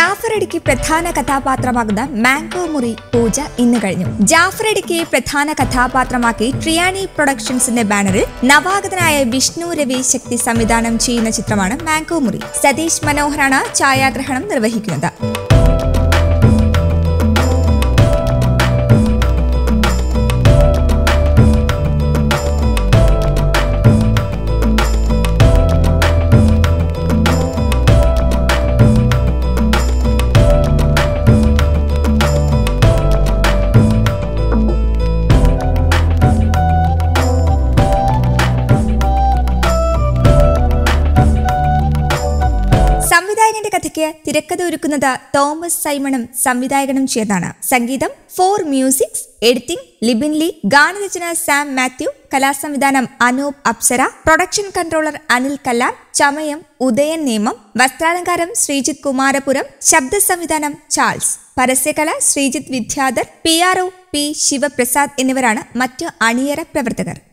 ജാഫർ ഇടുക്കി പ്രധാന കഥാപാത്രമാകുന്ന മാംഗോ മുറി പൂജ ഇന്ന് കഴിഞ്ഞു ജാഫർ ഇടുക്കി പ്രധാന കഥാപാത്രമാക്കി ട്രിയാനി പ്രൊഡക്ഷൻസിന്റെ ബാനറിൽ നവാഗതനായ വിഷ്ണു രവി ശക്തി സംവിധാനം ചെയ്യുന്ന ചിത്രമാണ് മാംഗോ മുറി സതീഷ് മനോഹറാണ് ഛായാഗ്രഹണം നിർവഹിക്കുന്നത് സംവിധായകന്റെ കഥയ്ക്ക് തിരക്കഥ ഒരുക്കുന്നത് തോമസ് സൈമണും സംവിധായകനും ചേർന്നാണ് സംഗീതം four musics editing Libin Lee ഗാനരചന സാം മാത്യു കലാസംവിധാനം അനൂപ് അപ്സര പ്രൊഡക്ഷൻ കൺട്രോളർ അനിൽ കല്ലാർ ചമയം ഉദയൻ നേമം വസ്ത്രാലങ്കാരം ശ്രീജിത്ത് കുമാരപുരം ശബ്ദ സംവിധാനം ചാൾസ് പരസ്യകല Sreejith Vidyadhar P R O P Sivaprasad എന്നിവരാണ് മറ്റു അണിയറ പ്രവർത്തകർ